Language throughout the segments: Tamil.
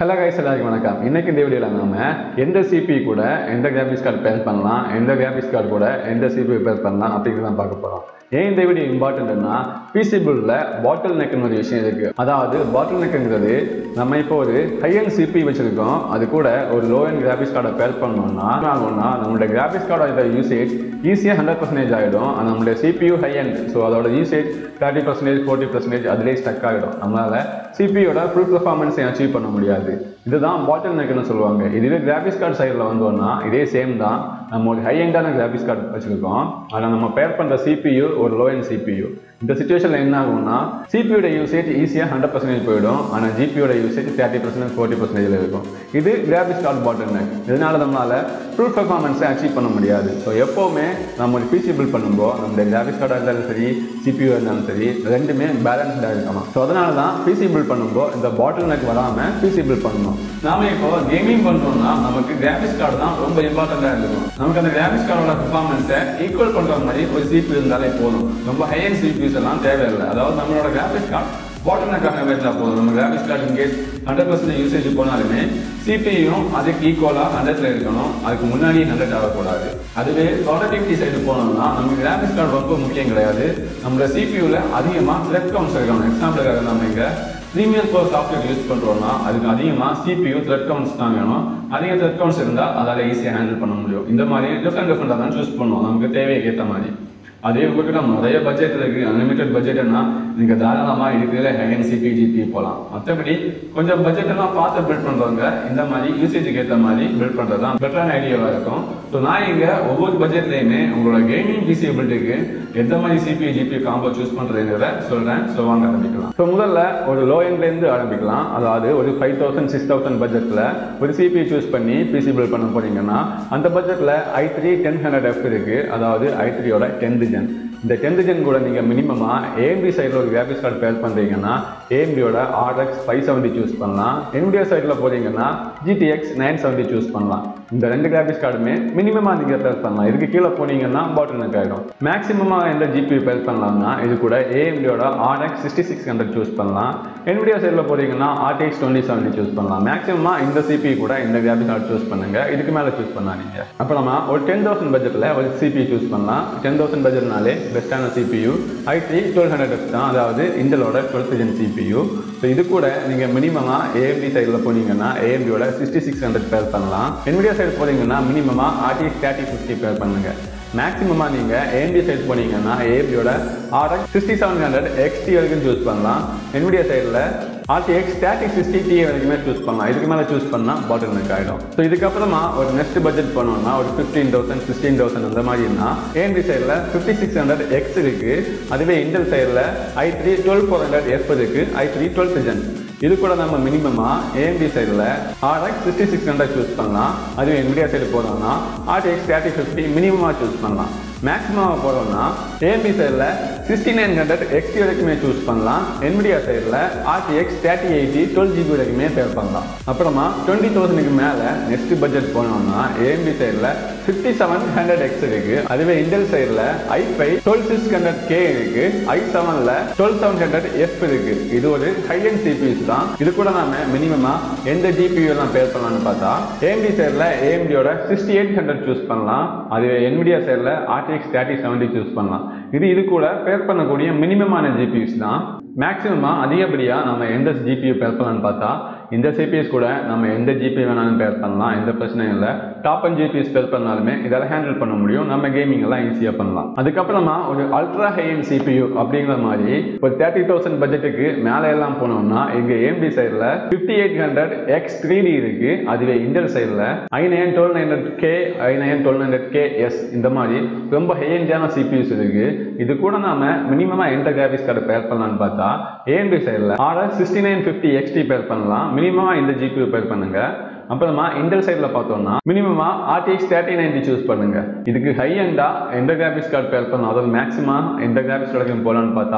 ஹலோ கைஸ் எல்லாருக்கும் வணக்கம் இன்னைக்கு இந்த வீடியோவில் நாம எந்த சிபி கூட எந்த கிராஃபிக்ஸ் கார்டு பேர் பண்ணலாம் எந்த கிராஃபிக்ஸ் கார்டு கூட எந்த சிபி பேர் பண்ணலாம் அப்படிங்கிறத பார்க்க போகிறோம் ஏன் இந்த வீடியோ இம்பார்ட்டன்ட்னா பிசிபிளில் பாட்டில் நெக்னு ஒரு விஷயம் இருக்கு அதாவது பாட்டில் நெக்குங்கிறது நம்ம இப்போ ஒரு ஹை அண்ட் சிபி வச்சிருக்கோம் அது கூட ஒரு லோ அண்ட் கிராஃபிக்ஸ் கார்டை பேர் பண்ணோம்னா என்ன ஆகும்னா நம்மளுடைய கிராஃபிக்ஸ் கார்டோட யூசேஜ் ஈஸியாக ஹண்ட்ரட் பர்சன்டேஜ் ஆகிடும் அது நம்மளுடைய சிபியூ ஹை அண்ட் ஸோ அதோட usage thirty percentage forty percentage அதிலே ஸ்டக் ஆகிடும் நம்மளால சிபியோட ஃபுல் பர்ஃபார்மன்ஸை அச்சீவ் பண்ண முடியாது இதுதான் பாட்டில் நெக்னு சொல்லுவாங்க இதுவே கிராஃபிக்ஸ் கார்டு சைடில் வந்தோம்னா இதே சேம் தான் நம்ம ஒரு ஹை எண்டான கிராஃபிக்ஸ் கார்டு வச்சிருக்கோம் அதில் நம்ம பேர் பண்ணுற சிபியூ ஒரு லோ எண்ட் சிபியூ இந்த சுச்சுவேஷனில் என்ன ஆகும்னா சிபியோட யூசேஜ் ஈஸியாக ஹண்ட்ரட் பர்சன்டேஜ் போயிடும் ஆனால் ஜிபியோட யூசேஜ் தேர்ட்டி பர்சன்டேஜ் ஃபோர்ட்டி பர்சன்டேஜில் இருக்கும் இது கிராஃபிக்ஸ் கார்டு பாட்டில் நெக் இதனால நம்மளால ஃபுல் பர்ஃபார்மன்ஸை அச்சீவ் பண்ண முடியாது ஸோ எப்போவுமே நம்ம ஒரு பிசி பில்ட் பண்ணும்போது நம்மளுடைய கிராஃபிக்ஸ் கார்டாக இருந்தாலும் சரி சிபியூ இருந்தாலும் சரி ரெண்டுமே பேலன்ஸ்டாக இருக்கணும் ஸோ அதனால தான் பிசி பில்ட் பண்ணும்போது இந்த பாட்டில் நெக் வராமல் பிசி பில்ட் பண்ணணும் நாம இப்போ கேமிங் பண்ணுறோம்னா நமக்கு கிராஃபிக்ஸ் கார்டு தான் ரொம்ப இம்பார்ட்டண்ட்டாக இருக்கும் நமக்கு அந்த கிராஃபிக்ஸ் கார்டோட பர்ஃபார்மன்ஸை ஈக்குவல் பண்ணுற மாதிரி ஒரு சிபி இருந்தாலே போதும் ரொம்ப ஹை அண்ட் சிபியூஸ் எல்லாம் தேவையில்லை அதாவது நம்மளோட கிராஃபிக்ஸ் கார்டு பாட்டில் நெக்காக இருந்தால் போதும் நம்ம graphics card in case hundred percent usage போனாலுமே சிபியும் அதுக்கு ஈக்குவலாக ஹண்ட்ரட்ல இருக்கணும் அதுக்கு முன்னாடி ஹண்ட்ரட் ஆகக்கூடாது அதுவே ப்ராடக்டிவிட்டி சைடு போனோம்னா நமக்கு கிராஃபிக்ஸ் கார்டு ரொம்ப முக்கியம் கிடையாது நம்மளோட சிபியூவில் அதிகமாக த்ரெட் கவுண்ட்ஸ் இருக்கணும் எக்ஸாம்பிளுக்காக நம்ம இங்கே ப்ரீமியர் ப்ரோ சாஃப்ட்வேர் யூஸ் பண்ணுறோம்னா அதுக்கு அதிகமாக சிபியூ த்ரெட் கவுண்ட்ஸ் தான் வேணும் அதிக த்ரெட் கவுண்ட்ஸ் இருந்தால் அதால் ஈஸியாக ஹேண்டில் பண்ண முடியும் இந்த மாதிரி டிஃப்ரெண்ட் டிஃப்ரெண்டாக தான் சூஸ் பண்ணுவோம் நமக்கு தேவையை ஏற்ற மாதிரி அதே உங்ககிட்ட நிறைய பட்ஜெட் இருக்கு அன்லிமிட்டட் பட்ஜெட்னா நீங்க தாராளமா இதுக்குள்ள ஹையன் சிபி ஜிபி போகலாம் மற்றபடி கொஞ்சம் பட்ஜெட் எல்லாம் பார்த்து பில்ட் பண்றவங்க இந்த மாதிரி யூசேஜுக்கு ஏற்ற மாதிரி பில்ட் பண்றது தான் பெட்டரான ஐடியாவா இருக்கும் ஸோ நான் இங்க ஒவ்வொரு பட்ஜெட்லயுமே உங்களோட கேமிங் பிசி பில்டுக்கு எந்த மாதிரி சிபி ஜிபி காம்போ சூஸ் பண்றதுங்கிறத சொல்றேன் ஸோ வாங்க ஆரம்பிக்கலாம் ஸோ முதல்ல ஒரு லோ எண்ட்ல இருந்து ஆரம்பிக்கலாம் அதாவது ஒரு ஃபைவ் தௌசண்ட் சிக்ஸ் தௌசண்ட் பட்ஜெட்ல ஒரு சிபி சூஸ் பண்ணி பிசி பில்ட் பண்ண போறீங்கன்னா அந்த பட்ஜெட்ல I three ten hundred F இருக்கு அதாவது ஐ த்ரீயோட டென்த் ஜென் இந்த டென்த் ஜென் கூட நீங்கள் மினிமமாக ஏஎம்பி சைடில் ஒரு கிராஃபிக்ஸ் கார்டு பேர் பண்ணுறீங்கன்னா ஏஎம்பியோட ஆர்எக்ஸ் ஃபைவ் செவன்ட்டி சூஸ் பண்ணலாம் என்விடியோ சைடில் போறீங்கன்னா ஜிடிஎக்ஸ் நைன் செவன்ட்டி சூஸ் பண்ணலாம் இந்த ரெண்டு கிராஃபிக்ஸ் கார்டுமே மினிமமாக நீங்கள் பேர் பண்ணலாம் இதுக்கு கீழே போனீங்கன்னா பாட்டில் நெக் ஆகிடும் மேக்ஸிமமாக எந்த ஜிபி பேர் பண்ணலாம்னா இது கூட ஏஎம்டியோட RX sixty six hundred choose பண்ணலாம் என்விடியோ சைடில் போறீங்கன்னா ஆர்டிஎக்ஸ் டுவெண்ட்டி செவன்ட்டி சூஸ் பண்ணலாம் மேக்ஸிமமாக இந்த சிபி கூட இந்த கிராஃபிக்ஸ் கார்டு சூஸ் பண்ணுங்க இதுக்கு மேலே சூஸ் பண்ணாதீங்க அப்புறமா ஒரு டென் தௌசண்ட் பட்ஜெட்டில் ஒரு சிபி சூஸ் பண்ணலாம் டென் தௌசண்ட் பட்ஜெட்னாலே பெஸ்ட்டான CPU I three twelve hundred F தான் அதாவது இண்டலோட டுவெல்த் ஜென் சிபியூ ஸோ இது கூட நீங்கள் மினிமமாக ஏஎம்டி சைடில் போனீங்கன்னா ஏஎம்டியோட சிக்ஸ்டி சிக்ஸ் ஹண்ட்ரட் பேர் பண்ணலாம் என்விடியோ சைடு போனீங்கன்னா மினிமமாக ஆர்டிஎக்ஸ் தேர்ட்டி ஃபிஃப்டி பேர் பண்ணுங்க மேக்ஸிமமாக நீங்கள் ஏஎம்டி சைடு போனீங்கன்னா ஏஎம்டியோட RX sixty seven hundred XT வரைக்கும் சூஸ் பண்ணலாம் என்விடியோ சைடில் ஆர்டிஎக்ஸ் தேர்ட்டி சிக்ஸ்டி டி வரைக்குமே சூஸ் பண்ணலாம் இதுக்கு மேலே சூஸ் பண்ணால் பாட்டில் நெக் ஆகிடும் ஸோ இதுக்கப்புறமா ஒரு நெக்ஸ்ட் பட்ஜெட் பண்ணோம்னா ஒரு ஃபிஃப்டீன் தௌசண்ட் சிக்ஸ்டீன் தௌசண்ட் அந்த மாதிரினா ஏஎம்டி சைடில் ஃபிஃப்டி சிக்ஸ் ஹண்ட்ரட் எக்ஸ் இருக்கு அதுவே இண்டல் சைடில் I three twelve four hundred F இருக்கு ஐ த்ரீ டுவெல் ஜென் இது கூட நம்ம மினிமமாக ஏஎம்டி சைடில் RX sixty six hundred choose பண்ணலாம் அதுவே என்விடியா சைடு போனோம்னா ஆர்டிஎக்ஸ் தேர்ட்டி ஃபிஃப்டி மினிமமாக சூஸ் பண்ணலாம் மேக்ஸிமமாக போகிறோம்னா ஏஎம்பி சைடில் சிக்ஸ்டி நைன் ஹண்ட்ரட் எக்ஸ்டி வரைக்குமே சூஸ் பண்ணலாம் என்விடியா சைடில் RTX thirty eighty twelve GB வரைக்குமே பேர் பண்ணலாம் அப்புறமா டுவெண்ட்டி தௌசண்ட்க்கு மேலே நெக்ஸ்ட் பட்ஜெட் போனோம்னா ஏஎம்பி சைடில் ஃபிஃப்டி செவன் ஹண்ட்ரட் எக்ஸ் இருக்கு அதுவே இண்டல் சைடில் I five twelve six hundred K இருக்கு ஐ செவனில் டுவெல் செவன் ஹண்ட்ரட் எஃப் இருக்கு இது ஒரு ஹை அண்ட் சிபிஎஸ் தான் இது கூட நாம மினிமமா எந்த ஜிபியூ எல்லாம் பேர் பண்ணலாம்னு பார்த்தா ஏஎம்டி சைடில் ஏஎம்டியோட சிக்ஸ்டி எயிட் ஹண்ட்ரட் சூஸ் பண்ணலாம் அதுவே என்விடியா சைடில் ஆர்டிஎக்ஸ் தேர்ட்டி செவன்ட்டி சூஸ் பண்ணலாம் இது இது கூட பேர் பண்ணக்கூடிய மினிமமான ஜிபியூஸ் தான் மேக்ஸிமமாக அதிகப்படியாக நம்ம எந்த ஜிபியூ பேர் பண்ணலாம்னு பார்த்தா இந்த சிபிஎஸ் கூட நம்ம எந்த ஜிபி வேணாலும் பேர் பண்ணலாம் எந்த பிரச்சனையும் இல்லை டாப் அண்ட் ஜிபிஎஸ் பேர் பண்ணாலுமே இதால் ஹேண்டில் பண்ண முடியும் நம்ம கேமிங் எல்லாம் ஈஸியாக பண்ணலாம் அதுக்கப்புறமா ஒரு அல்ட்ரா ஹை அண்ட் சிபியூ அப்படிங்கிற மாதிரி ஒரு தேர்ட்டி தௌசண்ட் பட்ஜெட்டுக்கு மேலே எல்லாம் போனோம்னா எங்க ஏஎம்டி சைடில் fifty eight hundred X three D இருக்கு அதுவே இண்டல் சைடில் I nine twelve hundred K I nine twelve hundred K S இந்த மாதிரி ரொம்ப ஹை எண்டான சிபியூஸ் இருக்கு இது கூட நாம மினிமமா எந்த கிராஃபிக்ஸ் கார்டு பேர் பண்ணலாம்னு பார்த்தா ஏஎம்டி சைடில் RX sixty nine fifty XT pair பண்ணலாம் மினிமமா இந்த ஜிபியூ பேர் பண்ணுங்க அப்புறமா இண்டல் சைடில் பார்த்தோம்னா மினிமமா ஆர்டிஎக்ஸ் தேர்ட்டி நைன்டி சூஸ் பண்ணுங்க இதுக்கு ஹை எண்டா எந்த கிராஃபிக்ஸ் கார்டு பேர் பண்ணணும் அதாவது மேக்ஸிமம் எந்த கிராஃபிக்ஸ் வரைக்கும் போகலான்னு பார்த்தா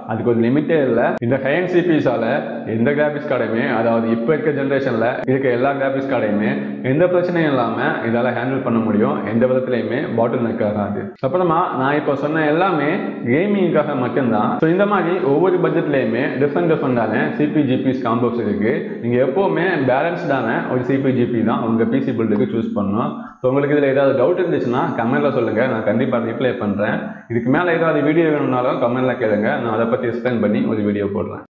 அதுக்கு ஒரு லிமிட்டே இல்லை இந்த ஹையன் சிபிஸால எந்த கிராஃபிக்ஸ் கார்டையுமே அதாவது இப்போ இருக்க ஜென்ரேஷனில் இருக்க எல்லா கிராஃபிக்ஸ் கார்டையுமே எந்த பிரச்சனையும் இல்லாமல் இதால் ஹேண்டில் பண்ண முடியும் எந்த விதத்துலையுமே பாட்டில் நெக் ஆகாது அப்புறமா நான் இப்போ சொன்ன எல்லாமே கேமிங்காக மட்டும்தான் ஸோ இந்த மாதிரி ஒவ்வொரு பட்ஜெட்லேயுமே டிஃப்ரெண்ட் டிஃப்ரெண்டான சிபி ஜிபிஸ் காம்போஸ் இருக்குது நீங்கள் எப்போவுமே பேலன்ஸ்டான ஒரு சிபி ஜிபி தான் உங்கள் பிசி பில்டுக்கு சூஸ் பண்ணணும் ஸோ உங்களுக்கு இதில் ஏதாவது டவுட் இருந்துச்சுன்னா கமெண்ட்டில் சொல்லுங்கள் நான் கண்டிப்பாக ரிப்ளை பண்ணுறேன் இதுக்கு மேலே ஏதாவது வீடியோ வேணும்னாலும் கமெண்ட்டில் கேளுங்க நான் அதை பற்றி எக்ஸ்பிளைன் பண்ணி ஒரு வீடியோ போடுறேன்